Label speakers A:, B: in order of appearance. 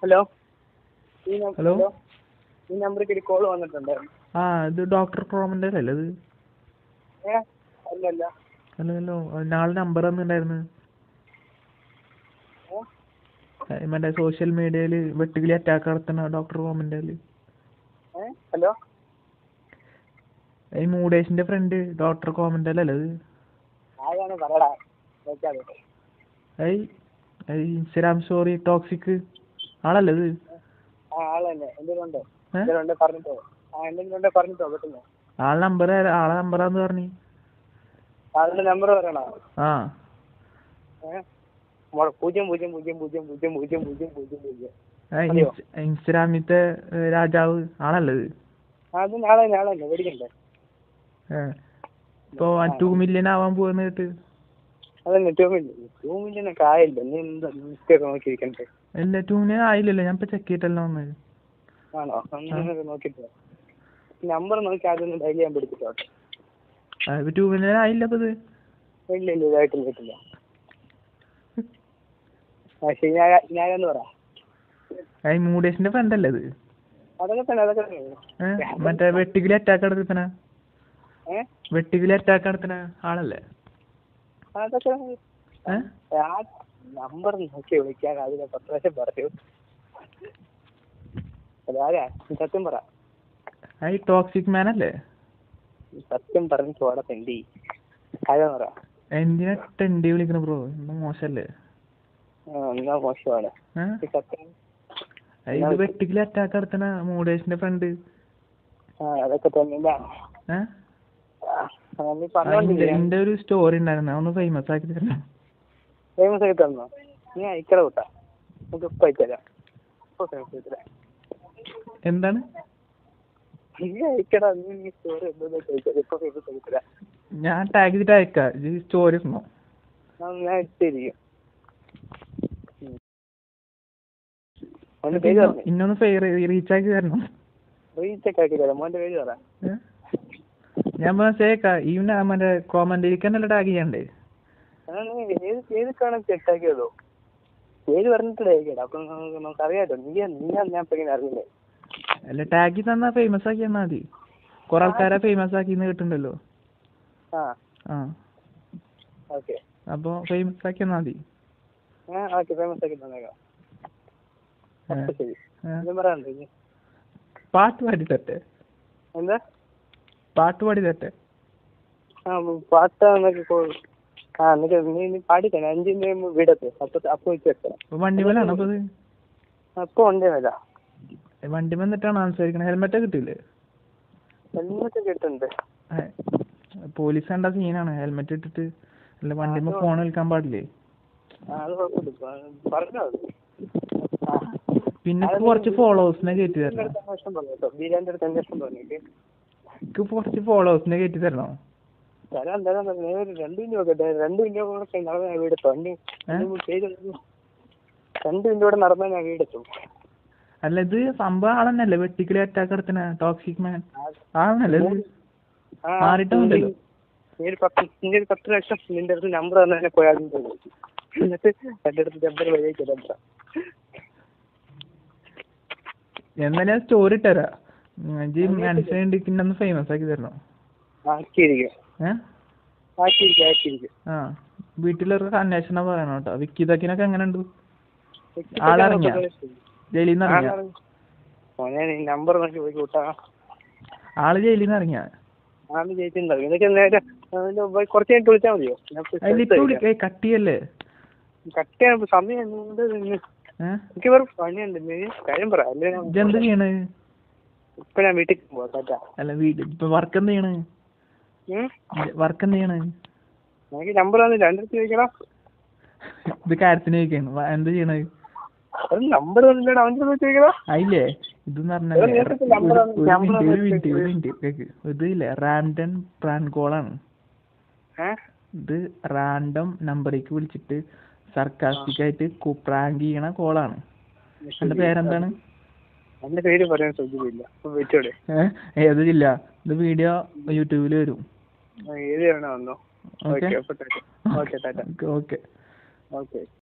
A: Hello ഈ നം-
B: hello?
A: ഈ നമ്പറിലേക്ക് ഒരു കോൾ വന്നിട്ടുണ്ടായിരുന്നു
B: ആ ഇത് ഡോക്ടർ ക്രോമൻ്റെ അല്ലേ ഇത്
A: ഏ അല്ലല്ല
B: ഹലോ ഹലോ നാളെ നമ്പർ തന്നിട്ടുണ്ടായിരുന്നു
A: ഏ?
B: ഏ, മറ്റേ സോഷ്യൽ മീഡിയയിൽ വെട്ടുകിളി അറ്റാക്ക് നടത്തുന്ന ഡോക്ടർ ക്രോമൻ്റെ
A: ഏ ഹലോ
B: ഈ മൂടേഷിൻ്റെ ഫ്രണ്ട് ഡോക്ടർ കോമൻ്റെ അല്ലേ ഇത്
A: ആരാണ് പറയടാ നോക്കാതെ
B: I I Instagram story toxic ആളല്ലേ ഇത്
A: ആ ആളന്നെ എന്തെങ്കിലും ഉണ്ടോ
B: ഏ?
A: എന്തെങ്കിലും ഉണ്ടോ പറഞ്ഞിട്ടോ ആ എന്തെങ്കിലും ഉണ്ടോ പറഞ്ഞിട്ടോ പെട്ടെന്ന്
B: ആളെ നമ്പർ ആളെ നമ്പറാന്ന് പറഞ്ഞു
A: ആളുടെ നമ്പർ പറയണോ
B: ആ
A: ഏ മോളെ പൂജ്യം പൂജ്യം പൂജ്യം പൂജ്യം പൂജ്യം പൂജ്യം പൂജ്യം പൂജ്യം പൂജ്യം
B: ഏ,
A: അതെയോ?
B: ഇൻസ്റ്റ- ഇൻസ്റ്റഗ്രാമിലത്തെ ഏ, രാജാവ് ആളല്ലേ ഇത്
A: അത് നാളെ നാളെ മേടിക്കണ്ടേ
B: ഇപ്പോൾ ടു മില്യൺ ആവാൻ പോകുന്ന കേട്ട്
A: അതന്നെ ടൂ മില്യൺ ടൂ മില്യണൊക്കെ ആയില്ല നീ എന്താ മിസ്റ്റേക്ക് നോക്കിയിരിക്കണ്ടേ
B: ഇല്ല ടു മില്യൺ ആയില്ലല്ലോ ഞാൻ ഇപ്പോൾ ചെക്ക് ചെയ്തിട്ടല്ലോ വന്നത്
A: ആണോ ഒന്ന് നോക്കിട്ട് നമ്പർ നോക്കി അതൊന്ന് ഡയൽ ചെയ്യാൻ പിടിച്ചിട്ടോട്ടെ
B: ഇപ്പോൾ ടു മില്യൺ ആയില്ല അപ്പോൾ ഇത്
A: ഇല്ല ഇല്ല ഇതായിട്ടില്ല ഇല്ല ആ ശരി ഞാൻ ഞാൻ എന്ന് പറ
B: ഈ മൂടേഷിൻ്റെ ഫ്രണ്ട് അല്ലേ ഇത്
A: അതൊക്കെ തന്നെ അതൊക്കെ തന്നെ
B: ഏ? മറ്റേ വെട്ടിക്കിലി അറ്റാക്ക് നടത്തുന്ന
A: ഏ
B: വെട്ടിക്കിലി അറ്റാക്ക് നടത്തുന്ന ആളല്ലേ
A: അതൊക്കെ
B: ഏ
A: ആ നമ്പർ നോക്കി വിളിക്കാൻ അതിനെ പത്ത് പ്രാവശ്യം പറഞ്ഞു അതാരാ നീ സത്യം പറ
B: ആ ഈ ടോക്സിക് മാൻ അല്ലേ
A: നീ സത്യം പറഞ്ഞ് ചോട തെണ്ടി കാര്യം പറ
B: എന്തിനാ ടെണ്ടി വിളിക്കണ ബ്രോ എന്താ മോശമല്ലേ
A: ആ എന്നാ മോശമാണ്
B: ഏ
A: നീ സത്യം
B: ആ, ഇത് വെട്ടിക്കിലി അറ്റാക്ക് നടത്തുന്ന മൂടേഷിൻ്റെ ഫ്രണ്ട്
A: ആ അതൊക്കെ തന്നെ ഇല്ല.
B: ഏ
A: ആ, ആ, നീ
B: ആ,
A: പറഞ്ഞോണ്ടില്ലേ
B: എൻ്റെ- എൻ്റെ ഒരു സ്റ്റോറി ഉണ്ടായിരുന്നു അതൊന്ന് ഫേമസ് ആക്കി തരണം
A: ഫേമസ് ആയി തന്നോ നീ അയക്കട കൂട്ടാ നമുക്ക് ഇപ്പൊ അയച്ചുതരാം ഇപ്പൊ ഫേമസ് ആയി തരാം
B: എന്താണ്
A: നീ അയക്കട നീ ഈ സ്റ്റോറി എന്തോന്ന് ചോദിച്ചാൽ ഇപ്പൊ ഫേമസ് ആയി തരാം
B: ഞാൻ ടാഗ് ചെയ്തിട്ട് അയക്കാം ഈ സ്റ്റോറി ഇടണോ
A: ആ, ഞാൻ ഇട്ടിരിക്കും ഉം. മോന്റെ പേര് പറഞ്ഞു
B: ഇന്നൊന്ന് ഫെയർ റീച്ച് ആക്കി തരണം
A: റീച്ചൊക്കെ ആക്കി തരാം മോന്റെ പേര് പറ
B: ഏ? ഞാൻ മനസ്സിലാക്കാം ഈ ന- മറ്റേ കോമന്റിലേക്ക് തന്നെ ടാഗ് ചെയ്യണ്ടേ
A: ആ, നീ ഏത് ഏത് കാണാൻ ചെക്കാക്കിയതോ പേര് പറഞ്ഞിട്ടില്ല അയക്കടാ അപ്പൊ നമുക്ക് നമുക്കറിയാലോ നീ നീയാ ഞാൻ ഇപ്പൊ ഇങ്ങനെ അറിയില്ലേ
B: അല്ല ടാഗ് തന്നാ ഫേമസ് ആക്കി തന്നാ മതി കുറെ ആൾക്കാരെ ഫേമസ് ആക്കി കിട്ടുന്നുണ്ടല്ലോ
A: ആ
B: ആ
A: ഓക്കെ
B: അപ്പോൾ ഫേമസ് ആക്കി തന്നാ മതി
A: ആ ഓക്കെ ഫേമസ് ആക്കി തന്നേക്കാം
B: ഏ,
A: അപ്പൊ ശരി
B: ഏ.
A: എന്തും പറയാനുണ്ട് ഇനി?
B: പാട്ട് പാടി തട്ടെ
A: എന്താ
B: പാട്ട് പാടി തട്ടെ
A: ആ പാട്ട് എന്നൊക്കെ കോ- ആ എന്നിട്ട് നീ നീ പാടിത്തന്നെ അഞ്ചിന്റെ വീടത്ത് അപ്പൊ അപ്പൊ വെച്ച് വെക്കാം
B: അപ്പൊ വണ്ടി മേലാണോ അപ്പൊ ഇത്
A: അപ്പൊ ഉണ്ട് വില
B: വണ്ടി വന്നിട്ടാണ് സംസാരിക്കണത് ഹെൽമെറ്റ് കിട്ടില്ലേ
A: ഹെൽമെറ്റ് കിട്ടുന്നുണ്ട്
B: പോലീസ് കണ്ട സീനാണ് ഹെൽമെറ്റ് ഇട്ടിട്ട് അല്ല വണ്ടിമ്മ ഫോൺ വിളിക്കാൻ പാടില്ലേ
A: ആ അത് കുഴപ്പമില്ല പ- പറഞ്ഞോ അത് ആ
B: പിന്നെ ഇക്ക് കുറച്ച് ഫോളോവേഴ്സിനെ കയറ്റി
A: ബീരാന്റെ
B: തരണം
A: അടുത്ത് അന്വേഷണം പറഞ്ഞു കേട്ടോ ബീരാന്റെ അടുത്ത് അന്വേഷണം പറഞ്ഞിട്ട്
B: ഇക്ക് കുറച്ച് ഫോളോവേഴ്സിനെ കയറ്റി തരണോ
A: തരാൻ തരാൻ പറഞ്ഞു ഞാൻ ഒരു രണ്ട് മിനിറ്റ് നോക്കട്ടെ രണ്ട് മിനിറ്റ് കൂടെ നടന്ന ഞാൻ വീടെത്തും രണ്ട്
B: ഏ?
A: രണ്ട് ചെയ്ത് രണ്ട് മിനിറ്റ് കൂടെ നടന്നാൽ ഞാൻ വീടെത്തും
B: അല്ല ഇത് സംഭവം ആളെന്നല്ലേ വെട്ടിക്കലി അറ്റാക്ക് നടത്തുന്ന ടോക്സിക് മാൻ ആളെന്നല്ലേ ഇത്
A: ആ,
B: മാറിയിട്ടൊന്നുമില്ലല്ലോ.
A: നീ ഒരു പത്ത് നിന്റെ ഒരു പത്ത് ലക്ഷം നിന്റെ അടുത്ത് നമ്പർ തന്നെ തന്നെ പോയാൽ എന്നിട്ട് എന്റെ അടുത്ത് നമ്പർ വഴിയേക്ക് നമ്പർ
B: എന്നാ ഞാൻ സ്റ്റോറി ഇട്ടരാ ജി മനസ്സിലുണ്ട് പിന്നെ ഒന്ന് ഫേമസ് ആക്കി തരണം
A: ആക്കിയിരിക്കും
B: ഏ
A: ആക്കിയിരിക്കും ആക്കിയിരിക്കും
B: ആ വീട്ടിലൊരു അന്വേഷണം പറയണം കേട്ടോ വിക്കിതക്കിനൊക്കെ എങ്ങനെയുണ്ട് ആളറിഞ്ഞോ? ജയിലിൽ നിന്ന് ഇറങ്ങിയ
A: മോനെ നീ നമ്പർ നോക്കി പോയി കൂട്ടാ
B: ആള് ജയിലിൽ നിന്ന് ഇറങ്ങിയ
A: ആള് ജയിച്ചിട്ടുണ്ടാവും ഇതൊക്കെ നേരെ അതിന്റെ മുമ്പ് കുറച്ച് കഴിഞ്ഞിട്ട് വിളിച്ചാൽ മതിയോ ഞാൻ ഇപ്പൊ
B: അതിലിപ്പോ
A: സ്ഥലത്ത്
B: വിളിക്ക കട്ടിയല്ലേ
A: കട്ട് ചെയ്യാൻ സമയം ഉണ്ട് നിന്ന്
B: ഏഹ്
A: എനിക്ക് വേറെ പണിയുണ്ട് നീ കാര്യം പറ അല്ലേ ഞാൻ
B: ഇജെന്ത് ചെയ്യണ്
A: ഇപ്പൊ ഞാൻ വീട്ടിൽ പോവാ ടാറ്റാ
B: അല്ല വീട് ഇപ്പൊ വർക്ക് എന്ത് ചെയ്യണ്
A: ഉം?
B: വർക്ക് എന്ത് ചെയ്യണ്
A: എനിക്ക് നമ്പർ തന്നില്ല എൻ്റെ അടുത്ത് ചോദിക്കടാ
B: ഇത് കാര്യത്തിന് ചോദിക്കാണ് വ- എന്ത് ചെയ്യണ്
A: ഒരു നമ്പർ തന്നില്ലടാ അവൻ്റെ അടുത്ത് ചോദിക്കടാ
B: അതില്ലേ ഇതെന്ന്
A: എടാ,
B: പറഞ്ഞാൽ
A: നേരത്തെ number ആണ്,
B: ഒരു
A: number
B: മിനിറ്റ് ഒരു
A: ആണ്
B: മിനിറ്റ് ഒരു മിനിറ്റ് കേക്ക് ഇത് ഇല്ലേ റാൻഡം പ്രാൻ കോളാണ്
A: ഏഹ്
B: ഇത് റാൻഡം നമ്പറേക്ക് വിളിച്ചിട്ട് സർക്കാസ്റ്റിക് ആയിട്ട് പ്രാങ്ക് ചെയ്യണ കോളാണ് എന്റെ പേരെന്താണ്
A: എന്റെ പേര് പറയാൻ സൗകര്യമില്ല അപ്പൊ വെച്ചോടെ
B: ഏഹ് ഏത് ജില്ല ഇത് വീഡിയോ യൂട്യൂബിൽ വരും
A: ഏത് വേണോ വന്നോ
B: ഓക്കെ
A: ഓക്കെ അപ്പൊ tata okay tata
B: okay
A: okay